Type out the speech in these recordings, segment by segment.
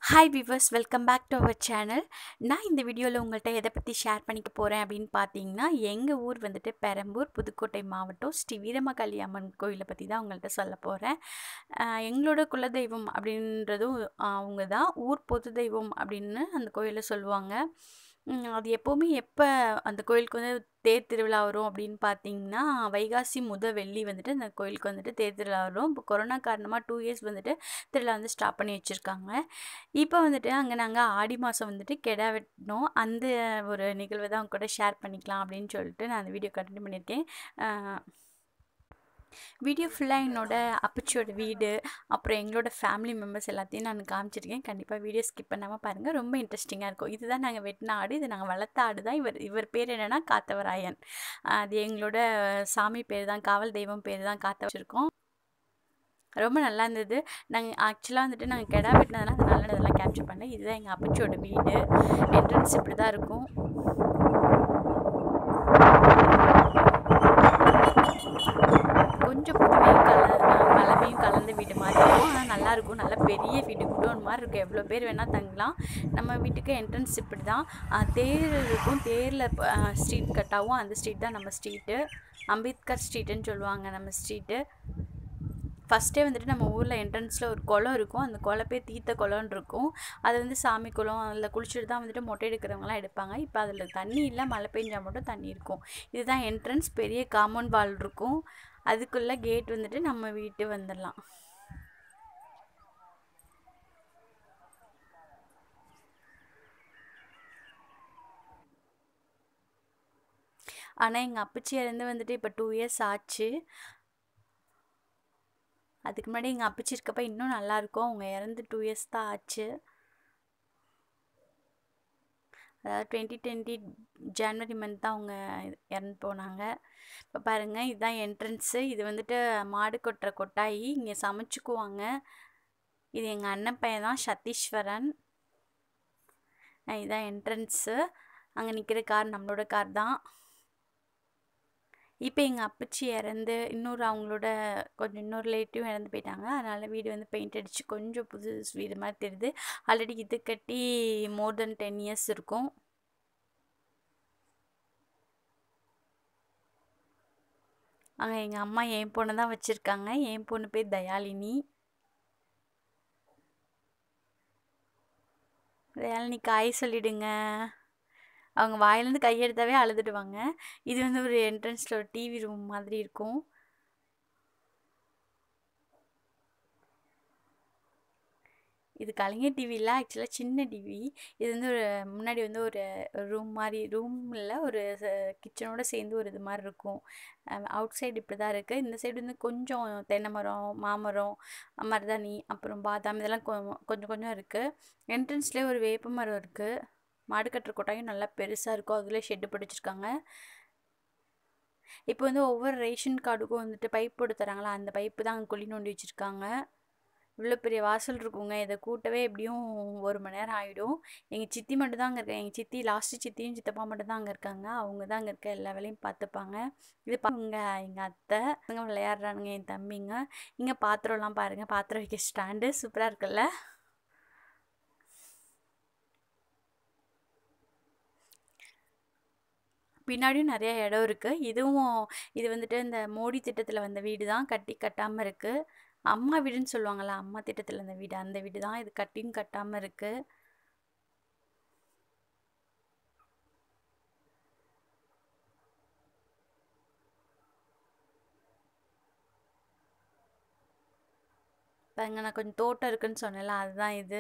Hi viewers welcome back to our channel நான் இந்த வீடியோவில் உங்கள்கிட்ட எதை பற்றி ஷேர் பண்ணிக்க போகிறேன் அப்படின்னு பார்த்தீங்கன்னா எங்கள் ஊர் வந்துட்டு பெரம்பூர் புதுக்கோட்டை மாவட்டம் ஸ்ரீ வீரமகாளி அம்மன் கோயிலை பற்றி தான் உங்கள்கிட்ட சொல்ல போகிறேன் எங்களோட குலதெய்வம் அப்படின்றதும் அவங்க தான் ஊர் பொது தெய்வம் அப்படின்னு அந்த கோயிலை சொல்லுவாங்க ம், அது எப்போவுமே எப்போ அந்த கோயிலுக்கு வந்து தேர் திருவிழா வரும் அப்படின்னு பார்த்தீங்கன்னா வைகாசி முத வெள்ளி வந்துட்டு அந்த கோயிலுக்கு வந்துட்டு தேர் திருவிழா வரும் இப்போ கொரோனா காரணமாக டூ இயர்ஸ் வந்துட்டு திருவிழா வந்து ஸ்டாப் பண்ணி வச்சுருக்காங்க இப்போ வந்துட்டு அங்கே நாங்கள் ஆடி மாதம் வந்துட்டு கெடா வெட்டினோம் அந்த ஒரு நிகழ்வை தான் உங்க கூட ஷேர் பண்ணிக்கலாம் அப்படின்னு சொல்லிட்டு நான் அந்த வீடியோ கண்டினியூ பண்ணியிருக்கேன் வீடியோ ஃபுல்லாக என்னோட அப்பச்சியோட வீடு அப்புறம் எங்களோட ஃபேமிலி மெம்பர்ஸ் எல்லாத்தையும் நான் காமிச்சிருக்கேன் கண்டிப்பாக வீடியோ ஸ்கிப் பண்ணாமல் பாருங்கள் ரொம்ப இன்ட்ரெஸ்டிங்காக இருக்கும் இதுதான் நாங்கள் வெட்டின ஆடு இது நாங்கள் வளர்த்த ஆடு தான் இவர் இவர் பேர் என்னென்னா காத்தவராயன் அது எங்களோட சாமி பேர் தான் காவல் தெய்வம் பேர் தான் காத்த வச்சுருக்கோம் ரொம்ப நல்லா இருந்தது நாங்கள் ஆக்சுவலாக வந்துட்டு நாங்கள் கெடா வெட்டினதுனால அதனால இதெல்லாம் கேப்சர் பண்ணேன் இதுதான் எங்கள் அப்பச்சியோட வீடு என்ட்ரன்ஸ் இப்படி தான் இருக்கும் கொஞ்சம் புதுமையும் கல பழமையும் கலந்த வீடு மாதிரி இருக்கும் ஆனால் நல்லாயிருக்கும் நல்ல பெரிய வீடு குடோன் மாதிரி இருக்கும் எவ்வளோ பேர் வேணால் தங்கலாம் நம்ம வீட்டுக்கு என்ட்ரன்ஸ் இப்படி தான் அஹ் தேர் இருக்கும் தேரில் ஸ்ட்ரீட் கட்டாகவும் அந்த ஸ்ட்ரீட் தான் நம்ம ஸ்ட்ரீட்டு அம்பேத்கர் ஸ்ட்ரீட்டுன்னு சொல்லுவாங்க நம்ம ஸ்ட்ரீட்டு ஃபஸ்ட்டே வந்துட்டு நம்ம ஊரில் என்ட்ரன்ஸில் ஒரு குளம் இருக்கும் அந்த குளம் பேர் தீர்த்த குளம்னு இருக்கும் அது வந்து சாமி குளம் அதில் குளிச்சுட்டு தான் வந்துட்டு மொட்டை எடுக்கிறவங்களாம் எடுப்பாங்க இப்போ அதில் தண்ணி இல்லை மழை பெஞ்சா மட்டும் தண்ணி இருக்கும் இதுதான் என்ட்ரன்ஸ் பெரிய காம்பவுண்ட் வால் இருக்கும் அதுக்குள்ளே கேட் வந்துட்டு நம்ம வீட்டு வந்துடலாம் ஆனால் எங்கள் அப்பச்சி இறந்து வந்துட்டு இப்போ டூ இயர்ஸ் ஆச்சு அதுக்கு முன்னாடி எங்கள் அப்பச்சி இருக்கப்ப இன்னும் நல்லாயிருக்கும் அவங்க இறந்து டூ இயர்ஸ் தான் ஆச்சு அதாவது டுவெண்ட்டி டுவெண்ட்டி ஜனவரி மந்த் தான் அவங்க இறந்து போனாங்க இப்போ பாருங்கள் இதுதான் என்ட்ரன்ஸு இது வந்துட்டு மாடு கொட்டுற கொட்டாயி இங்கே சமைச்சுக்குவாங்க இது எங்கள் அண்ணன் பையன் தான் சதீஸ்வரன் அஹ் இதுதான் என்ட்ரன்ஸு அங்கே நிற்கிற கார் நம்மளோட கார் தான் இப்போ எங்கள் அப்பச்சி இறந்து இன்னொரு அவங்களோட கொஞ்சம் இன்னொரு ரிலேட்டிவ் இறந்து போயிட்டாங்க அதனால் வீடு வந்து பெயிண்ட் அடித்து கொஞ்சம் புது வீடு மாதிரி தெரியுது ஆல்ரெடி இது கட்டி மோர் தென் டென் இயர்ஸ் இருக்கும் அங்கே எங்கள் அம்மா என் பொண்ணு தான் வச்சுருக்காங்க என் பொண்ணு பேர் தயாலினி தயாலினி காய் சொல்லிடுங்க அவங்க வாயிலேருந்து கையெடுத்தாவே அழுதுடுவாங்க இது வந்து ஒரு என்ட்ரன்ஸில் ஒரு டிவி ரூம் மாதிரி இருக்கும் இது கலைஞர் டிவியில் ஆக்சுவலாக சின்ன டிவி இது வந்து ஒரு முன்னாடி வந்து ஒரு ரூம் மாதிரி ரூமில் ஒரு கிச்சனோட சேர்ந்து ஒரு இது மாதிரி இருக்கும் அவுட் சைடு இப்படி தான் இருக்குது இந்த சைடு வந்து கொஞ்சம் தென்னை மரம் மாமரம் மருதாணி அப்புறம் பாதாம் இதெல்லாம் கொ- கொஞ்சம் கொஞ்சம் இருக்குது என்ட்ரன்ஸ்லேயே ஒரு வேப்ப மரம் இருக்குது மாடு கட்டுற கொட்டாயும் நல்லா பெருசாக இருக்கும் அதில் ஷெட்டு பிடிச்சிருக்காங்க இப்போ வந்து ஒவ்வொரு ரேஷன் கார்டுக்கும் வந்துட்டு பைப் போட்டு தராங்களா அந்த பைப்பு தான் அங்கே குழி நோண்டி வச்சுருக்காங்க இவ்வளோ பெரிய வாசல் இருக்குங்க இதை கூட்டவே எப்படியும் ஒரு மணி நேரம் ஆகிடும் எங்கள் சித்தி மட்டும் தான் அங்கே இருக்காங்க எங்கள் சித்தி லாஸ்ட்டு சித்தியும் சித்தப்பா மட்டும் தான் அங்கே இருக்காங்க அவங்க தான் அங்கே இருக்க எல்லா வேலையும் பார்த்துப்பாங்க இது பாருங்க எங்கள் அத்தை இவங்க விளையாடுறானுங்க என் தம்பிங்க இங்கே பாத்திரம்லாம் பாருங்கள் பாத்திரம் வைக்க ஸ்டாண்டு சூப்பராக இருக்குல்ல பின்னாடியும் நிறைய இடம் இருக்குது இதுவும் இது வந்துட்டு இந்த மோடி திட்டத்தில் வந்த வீடு தான் கட்டி கட்டாமல் இருக்குது அம்மா வீடுன்னு சொல்லுவாங்கள்ல அம்மா திட்டத்தில் இந்த வீடு அந்த வீடு தான் இது கட்டியும் கட்டாமல் இருக்குது பாருங்க நான் கொஞ்சம் தோட்டம் இருக்குன்னு சொன்னேன்ல அதுதான் இது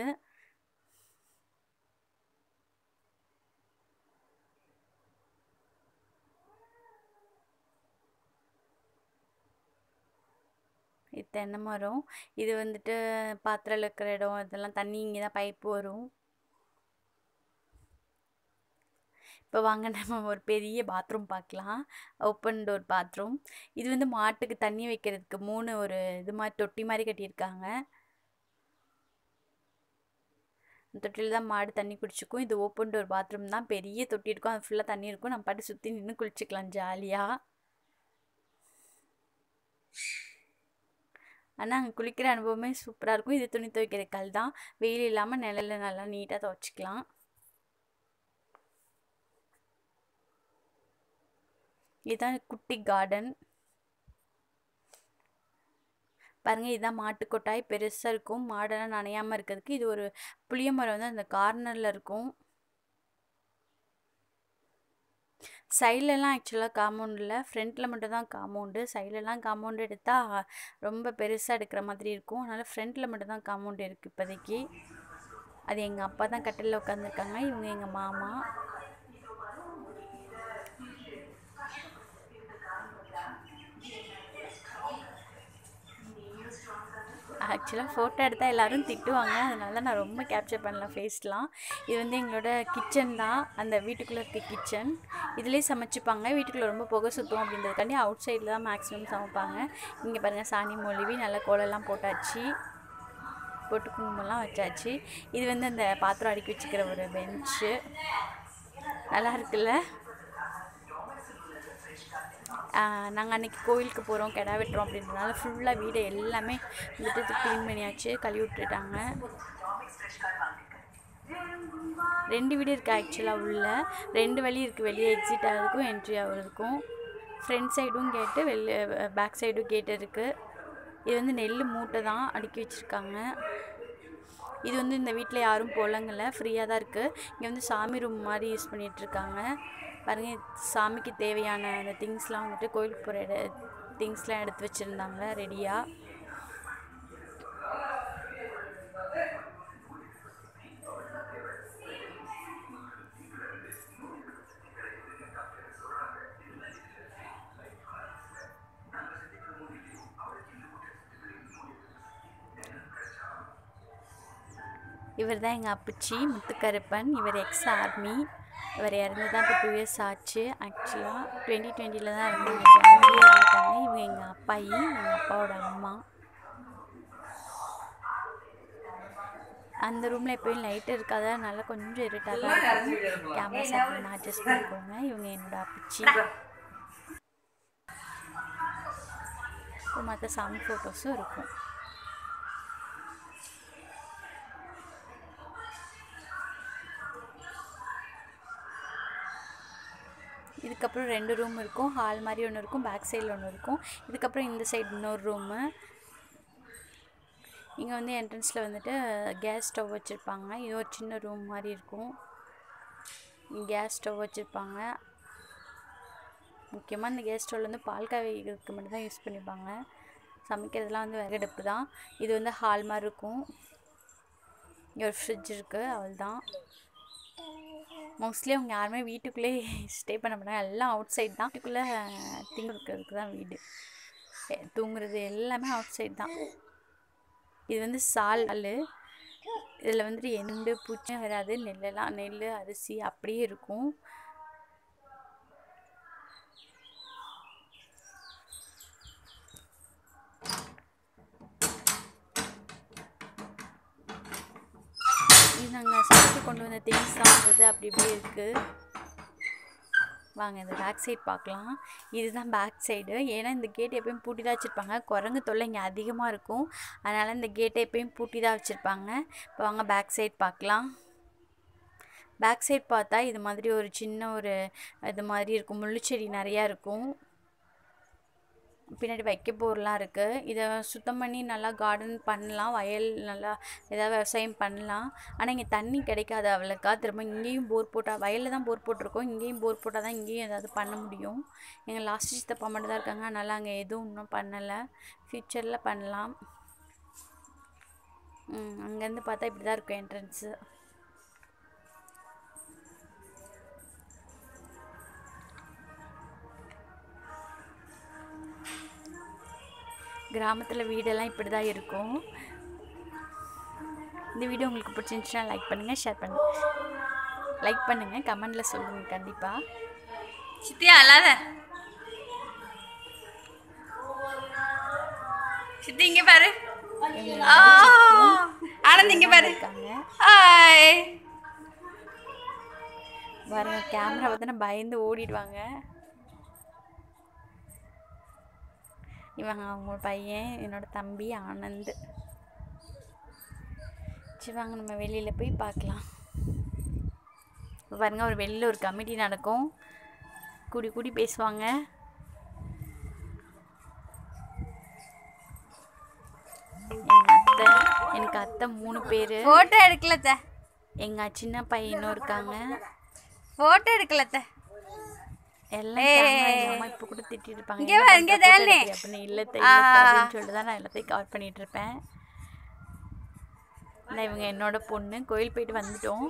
இது தென்னை மரம் இது வந்துட்டு பாத்திரம் இருக்கிற இடம் இதெல்லாம் தண்ணி இங்கே தான் பைப்பு வரும் இப்போ வாங்க நம்ம ஒரு பெரிய பாத்ரூம் பார்க்கலாம் ஓப்பன் டோர் பாத்ரூம் இது வந்து மாட்டுக்கு தண்ணி வைக்கிறதுக்கு மூணு ஒரு இது மாதிரி தொட்டி மாதிரி கட்டியிருக்காங்க அந்த தொட்டியில் தான் மாடு தண்ணி குடிச்சிக்கும் இது ஓப்பன் டோர் பாத்ரூம் தான் பெரிய தொட்டி இருக்கும் அது ஃபுல்லாக தண்ணி இருக்கும் நம்ம பாட்டு சுற்றி நின்று குளிச்சுக்கலாம் ஜாலியாக ஆனால் அங்கே குளிக்கிற அனுபவமே சூப்பராக இருக்கும் இது துணி துவைக்கிற கல் தான் வெயில் இல்லாமல் நிழல்ல நல்லா நீட்டாக துவைச்சிக்கலாம் இதுதான் குட்டி கார்டன் பாருங்க இதுதான் மாட்டு கொட்டாய் பெருசாக இருக்கும் மாடெல்லாம் நனையாமல் இருக்கிறதுக்கு இது ஒரு புளிய மரம் வந்து அந்த கார்னரில் இருக்கும் சைட்லலாம் ஆக்சுவலாக காம்பவுண்ட் இல்லை ஃப்ரண்ட்டில் மட்டும் தான் காம்பவுண்டு சைட்லலாம் காம்பவுண்டு எடுத்தால் ரொம்ப பெருசாக எடுக்கிற மாதிரி இருக்கும் அதனால் ஃப்ரண்ட்டில் மட்டும் தான் காம்பவுண்டு இருக்குது இப்போதைக்கு அது எங்கள் அப்பா தான் கட்டிலில் உட்காந்துருக்காங்க இவங்க எங்கள் மாமா ஆக்சுவலாக ஃபோட்டோ எடுத்தால் எல்லோரும் திட்டுவாங்க அதனால நான் ரொம்ப கேப்சர் பண்ணல ஃபேஸ்லாம் இது வந்து எங்களோட கிச்சன் தான் அந்த வீட்டுக்குள்ளே இருக்க கிச்சன் இதுலேயே சமைச்சிப்பாங்க வீட்டுக்குள்ளே ரொம்ப புகை சுற்றும் அப்படின்றதுக்காண்டி அவுட் சைடில் தான் மேக்ஸிமம் சமைப்பாங்க இங்கே பாருங்கள் சாணி மொழிவி நல்லா கோலெல்லாம் போட்டாச்சு போட்டு குங்குமம்லாம் வச்சாச்சு இது வந்து அந்த பாத்திரம் அடுக்கி வச்சுக்கிற ஒரு பெஞ்சு நல்லா இருக்குல்ல நாங்கள் அன்றைக்கி கோயிலுக்கு போகிறோம் கிடா வெட்டுறோம் அப்படின்றதுனால ஃபுல்லாக வீடு எல்லாமே வந்துட்டு க்ளீன் பண்ணியாச்சு கழுவி விட்டுட்டாங்க ரெண்டு வீடு இருக்குது ஆக்சுவலாக உள்ள ரெண்டு வழி இருக்குது வெளியே எக்ஸிட் ஆகிறதுக்கும் என்ட்ரி ஆகிறதுக்கும் ஃப்ரண்ட் சைடும் கேட்டு வெளியே பேக் சைடும் கேட்டு இருக்குது இது வந்து நெல் மூட்டை தான் அடுக்கி வச்சுருக்காங்க இது வந்து இந்த வீட்டில் யாரும் போலங்கல ஃப்ரீயாக தான் இருக்குது இங்கே வந்து சாமி ரூம் மாதிரி யூஸ் பண்ணிகிட்ருக்காங்க பாருங்கள் சாமிக்கு தேவையான அந்த திங்ஸ்லாம் வந்துட்டு கோயிலுக்கு போகிற இட திங்ஸ்லாம் எடுத்து வச்சுருந்தாங்க ரெடியாக இவர் தான் எங்கள் அப்பச்சி முத்துக்கருப்பன் இவர் எக்ஸ் ஆர்மி இவர் இறந்து தான் இப்போ டூ இயர்ஸ் ஆச்சு ஆக்சுவலாக டுவெண்ட்டி டுவெண்ட்டியில் தான் இருந்தாங்க ஜனவரியாக இருக்காங்க இவங்க எங்கள் அப்பாயி எங்கள் அப்பாவோட அம்மா அந்த ரூமில் எப்போயும் லைட் இருக்காத அதனால கொஞ்சம் இருட்டாக தான் இருக்கும் கேமரா செட்டில் அட்ஜஸ்ட் பண்ணிக்கோங்க இவங்க என்னோட அப்பச்சி மற்ற சாமி ஃபோட்டோஸும் இருக்கும் இதுக்கப்புறம் ரெண்டு ரூம் இருக்கும் ஹால் மாதிரி ஒன்று இருக்கும் பேக் சைடில் ஒன்று இருக்கும் இதுக்கப்புறம் இந்த சைடு இன்னொரு ரூமு இங்கே வந்து என்ட்ரன்ஸில் வந்துட்டு கேஸ் ஸ்டவ் வச்சுருப்பாங்க இது ஒரு சின்ன ரூம் மாதிரி இருக்கும் கேஸ் ஸ்டவ் வச்சுருப்பாங்க முக்கியமாக இந்த கேஸ் ஸ்டவ்வில் வந்து பால் காய்கறிக்கு மட்டும் தான் யூஸ் பண்ணிப்பாங்க சமைக்கிறதுலாம் வந்து விறகடுப்பு தான் இது வந்து ஹால் மாதிரி இருக்கும் இங்கே ஒரு ஃப்ரிட்ஜ் இருக்குது அவள் தான் மோஸ்ட்லி அவங்க யாருமே வீட்டுக்குள்ளே ஸ்டே பண்ண மாட்டாங்க எல்லாம் அவுட் சைட் தான் வீட்டுக்குள்ளே திங்கு இருக்கிறதுக்கு தான் வீடு தூங்குறது எல்லாமே அவுட் சைட் தான் இது வந்து சால் இதில் வந்துட்டு எந்த பூச்சியும் வராது நெல்லெல்லாம் நெல் அரிசி அப்படியே இருக்கும் இது நாங்கள் சமைச்சு கொண்டு வந்த திங்ஸ் தான் வருது அப்படி இப்படி இருக்குது வாங்க இந்த பேக் சைடு பார்க்கலாம் இதுதான் பேக் சைடு ஏன்னா இந்த கேட் எப்பயும் பூட்டி தான் வச்சுருப்பாங்க குரங்கு தொல்லை இங்கே அதிகமாக இருக்கும் அதனால் இந்த கேட்டை எப்பயும் பூட்டி தான் வச்சுருப்பாங்க இப்போ வாங்க பேக் சைடு பார்க்கலாம் பேக் சைடு பார்த்தா இது மாதிரி ஒரு சின்ன ஒரு இது மாதிரி இருக்கும் முள்ளுச்செடி நிறையா இருக்கும் பின்னாடி வைக்க போர்லாம் இருக்குது இதை சுத்தம் பண்ணி நல்லா கார்டன் பண்ணலாம் வயல் நல்லா ஏதாவது விவசாயம் பண்ணலாம் ஆனால் இங்கே தண்ணி கிடைக்காது அவ்வளோக்கா திரும்ப இங்கேயும் போர் போட்டால் வயலில் தான் போர் போட்டிருக்கோம் இங்கேயும் போர் போட்டால் தான் இங்கேயும் ஏதாவது பண்ண முடியும் எங்கள் லாஸ்ட் சித்தப்பா மட்டும் தான் இருக்காங்க அதனால் அங்கே எதுவும் இன்னும் பண்ணலை ஃப்யூச்சரில் பண்ணலாம் அங்கேருந்து பார்த்தா இப்படி தான் இருக்கும் என்ட்ரன்ஸு கிராமத்தில் வீடெல்லாம் இப்படி தான் இருக்கும் இந்த வீடியோ உங்களுக்கு பிடிச்சிருந்துச்சுன்னா லைக் பண்ணுங்கள் ஷேர் பண்ணுங்கள் லைக் பண்ணுங்கள் கமெண்டில் சொல்லுங்கள் கண்டிப்பாக சித்தியா அல்லாத சித்தி இங்க பாரு ஆ, ஆனந்த் இங்க பாரு இருக்காங்க ஹாய் பாருங்க கேமரா பார்த்தோன்னா பயந்து ஓடிடுவாங்க இவங்க அவங்க பையன் என்னோட தம்பி ஆனந்த் சரி வாங்க நம்ம வெளியில் போய் பார்க்கலாம் இப்ப பாருங்க ஒரு வெளியில் ஒரு கமிட்டி நடக்கும் கூடி கூடி பேசுவாங்க எங்கள் அத்தை எனக்கு அத்தை மூணு பேர் ஃபோட்டோ எடுக்கல அத்தை எங்கள் சின்ன பையனும் இருக்காங்க ஃபோட்டோ எடுக்கல அத்தை எல்லாம் camera எங்க அம்மா இப்போ கூட திட்டிட்டு இருப்பாங்க இங்க என்ன வா, பண்ற, இங்க photo தானே. எடுக்கிறியா அப்படின்னு இல்ல அத்தை, இல்ல அத்தை அப்படின்னு சொல்லிட்டு தான் நான் எல்லாத்தையும் கவர் பண்ணிட்டு இருப்பேன் நான் இவங்க என்னோட பொண்ணு கோயில் போயிட்டு வந்துட்டோம்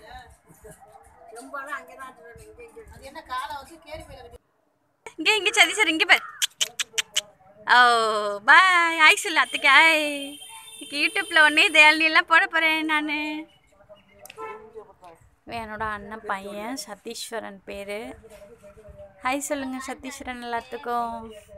இங்கே இங்கே சதி சார் இங்கே பாரு ஓ பாய் ஆய் சொல்லு அத்தைக்கு ஆய் இன்னைக்கு யூடியூப்பில் ஒன்றே தயாலினி எல்லாம் போட போகிறேன் நான் இவன் என்னோட அண்ணன் பையன் சதீஸ்வரன் பேர் ஹாய் சொல்லுங்க சதீஸ்வரன் எல்லாத்துக்கும்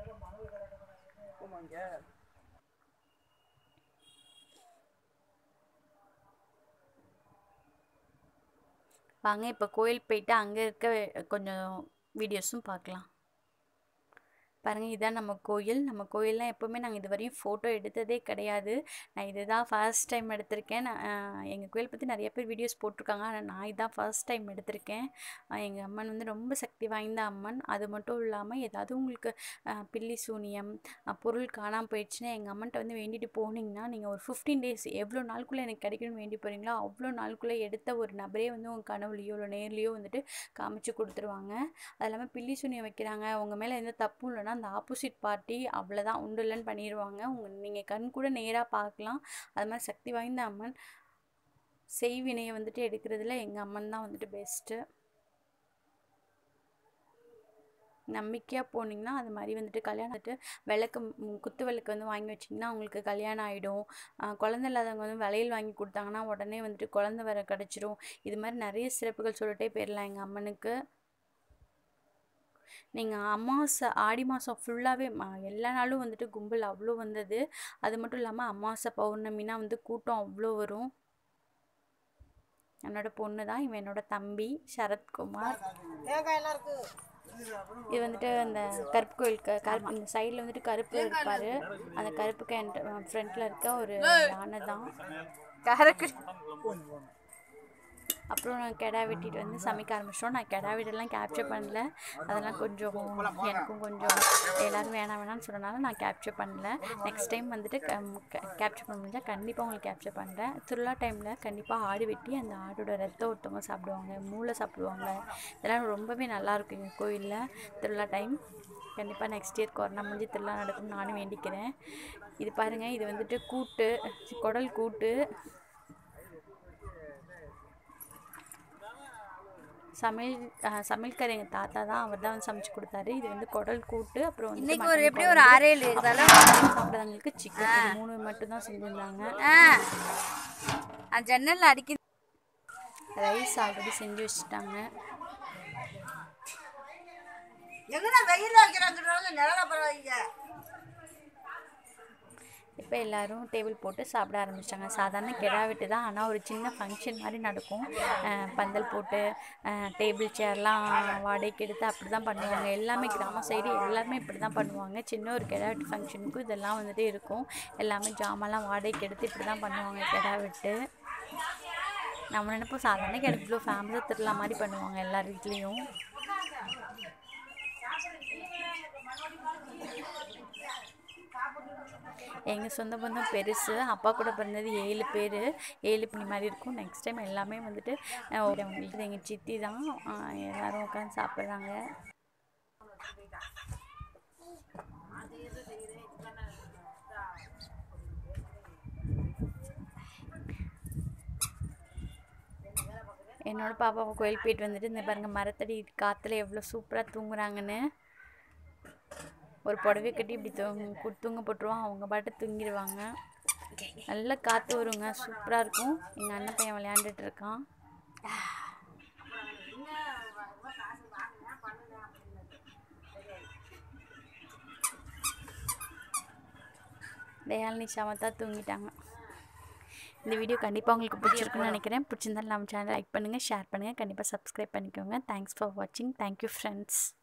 வாங்க இப்போ கோயில் போயிட்டு அங்கே இருக்க கொஞ்சம் வீடியோஸும் பார்க்கலாம் பாருங்கள் இதான் நம்ம கோயில் நம்ம கோயில்லாம் எப்போவுமே நாங்கள் இது வரையும் ஃபோட்டோ எடுத்ததே கிடையாது நான் இதுதான் ஃபர்ஸ்ட் டைம் எடுத்திருக்கேன் நான் எங்கள் கோயில் பற்றி நிறைய பேர் வீடியோஸ் போட்டிருக்காங்க ஆனால் நான் இதான் ஃபர்ஸ்ட் டைம் எடுத்திருக்கேன் எங்கள் அம்மன் வந்து ரொம்ப சக்தி வாய்ந்த அம்மன் அது மட்டும் இல்லாமல் ஏதாவது உங்களுக்கு அஹ், பில்லி சூனியம் அஹ், பொருள் காணாமல் போயிடுச்சுன்னா எங்கள் அம்மன்ட்ட வந்து வேண்டிட்டு போனீங்கன்னா நீங்கள் ஒரு ஃபிஃப்டீன் டேஸ் எவ்வளோ நாளுக்குள்ளே எனக்கு கிடைக்கணும்னு வேண்டி போகிறீங்களோ அவ்வளோ நாளுக்குள்ளே எடுத்த ஒரு நபரே வந்து உங்கள் கனவுலையோ இல்லை நேர்லேயோ வந்துட்டு காமிச்சு கொடுத்துருவாங்க அது இல்லாமல் பில்லி சூனியம் வைக்கிறாங்க உங்கள் மேலே எந்த தப்பும் இல்லைன்னா அந்த ஆப்போசிட் பார்ட்டி அவ்வளோதான் உண்டு இல்லைன்னு பண்ணிடுவாங்க உங்கள் நீங்கள் கண் கூட நேராக பார்க்கலாம் அது மாதிரி சக்தி வாய்ந்த அம்மன் செய்வினையை வந்துட்டு எடுக்கிறதுல எங்கள் அம்மன் தான் வந்துட்டு பெஸ்ட்டு நம்பிக்கையாக போனீங்கன்னா அது மாதிரி வந்துட்டு கல்யாணம் வந்துட்டு விளக்கு ம், குத்து விளக்கு வந்து வாங்கி வச்சிங்கன்னா அவங்களுக்கு கல்யாணம் ஆகிடும் குழந்தை இல்லாதவங்க வந்து வளையல் வாங்கி கொடுத்தாங்கன்னா உடனே வந்துட்டு குழந்தை வர கிடச்சிரும் இது மாதிரி நிறைய சிறப்புகள் சொல்லிட்டே போயிடலாம் எங்கள் அம்மனுக்கு நீங்கள் அமாவாசை ஆடி மாதம் ஃபுல்லாகவே எல்லா நாளும் வந்துட்டு கும்பல் அவ்வளோ வந்தது அது மட்டும் இல்லாமல் அமாவாசை பௌர்ணமினா வந்து கூட்டம் அவ்வளோ வரும் என்னோட பொண்ணு தான் இவன் என்னோட தம்பி சரத்குமார் இது வந்துட்டு அந்த கருப்பு கோயிலுக்கு கருப்பு இந்த சைடில் வந்துட்டு கருப்பு இருப்பார் அந்த கருப்புக்கு ஃப்ரண்ட்டில் இருக்க ஒரு யானை தான் கரெக்ட் அப்புறம் நான் கெடா வெட்டிட்டு வந்து சமைக்க ஆரம்பிச்சிட்டோம் நான் கெடா வீடெல்லாம் கேப்சர் பண்ணல அதெல்லாம் கொஞ்சம் எனக்கும் கொஞ்சம் எல்லோரும் வேணாம் வேணாம்னு சொன்னனால நான் கேப்சர் பண்ணல நெக்ஸ்ட் டைம் வந்துட்டு கேப்சர் பண்ண முடிஞ்சால் கண்டிப்பாக உங்களுக்கு கேப்சர் பண்ணுறேன் திருவிழா டைமில் கண்டிப்பாக ஆடு வெட்டி அந்த ஆடோட ரத்தம் ஒருத்தவங்க சாப்பிடுவாங்க மூளை சாப்பிடுவாங்க இதெல்லாம் ரொம்பவே நல்லா இருக்கும் எங்கள் கோயிலில் திருவிழா டைம் கண்டிப்பாக நெக்ஸ்ட் இயர் கொரோனா முடிஞ்சு திருவிழா நடக்கும்னு நானும் வேண்டிக்கிறேன் இது பாருங்கள் இது வந்துட்டு கூட்டு குடல் கூட்டு சமையல் அஹ், சமையல்கார எங்கள் தாத்தா தான் அவர் தான் வந்து சமைச்சு கொடுத்தாரு இது வந்து குடல் கூட்டு அப்புறம் வந்து இன்னைக்கு மட்டன் ஒரு எப்படி ஒரு ஆறு ஏழு இதெல்லாம் சாப்பிட்றவங்களுக்கு சிக்கன் மூணு மட்டும் தான் செஞ்சுருந்தாங்க ஆ அந்த ஜன்னல் அடிக்குது ரைஸ் ஆல்ரெடி செஞ்சு வச்சுட்டாங்க எங்கடா வெயில்ல வைக்கிறாங்க நிழல பரவாயில்ல இப்போ எல்லாரும் டேபிள் போட்டு சாப்பிட ஆரம்பிச்சிட்டாங்க சாதாரண கிடா வெட்டு தான் ஆனால் ஒரு சின்ன ஃபங்க்ஷன் மாதிரி நடக்கும் அஹ், பந்தல் போட்டு டேபிள் சேர்லாம் வாடகைக்கு எடுத்து அப்படி தான் பண்ணுவாங்க எல்லாமே கிராம சைடு எல்லாருமே இப்படி தான் பண்ணுவாங்க சின்ன ஒரு கிடா வெட்டு ஃபங்க்ஷனுக்கும் இதெல்லாம் வந்துட்டு இருக்கும் எல்லாமே ஜாமான்லாம் வாடகைக்கு எடுத்து இப்படி தான் பண்ணுவாங்க கிடா வெட்டு நம்ம நினைப்போம் சாதாரண கிடா இவ்வளோ ஃபேமிலியாக திருவிழா மாதிரி பண்ணுவாங்க எல்லார் வீட்லேயும் எங்கள் சொந்த பந்தம் பெருசு அப்பா கூட பிறந்தது ஏழு பேர் ஏழு பண்ணி மாதிரி இருக்கும் நெக்ஸ்ட் டைம் எல்லாமே வந்துட்டு அஹ், ஒரு இது எங்கள் சித்தி தான் அஹ், எல்லாரும் உட்காந்து சாப்பிட்றாங்க என்னோட பாப்பா கோயில் போயிட்டு வந்துட்டு இந்த பாருங்க மரத்தடி காற்றுல எவ்வளோ சூப்பராக தூங்குறாங்கன்னு ஒரு புடவை கட்டி இப்படி தூங்க கு- தூங்க போட்டுருவோம் அவங்க பாட்டு தூங்கிடுவாங்க நல்ல காற்று வருங்க சூப்பராக இருக்கும் எங்கள் அண்ணன் பையன் விளையாண்டுட்டு இருக்கான் தயாலினி சமத்தா தூங்கிட்டாங்க இந்த வீடியோ கண்டிப்பாக உங்களுக்கு பிடிச்சிருக்குன்னு நினைக்கிறேன் பிடிச்சிருந்தாலும் நம்ம சேனல் லைக் பண்ணுங்கள் ஷேர் பண்ணுங்கள் கண்டிப்பாக சப்ஸ்கிரைப் பண்ணிக்கோங்க தேங்க்ஸ் ஃபார் வாட்சிங் தேங்க்யூ ஃப்ரெண்ட்ஸ்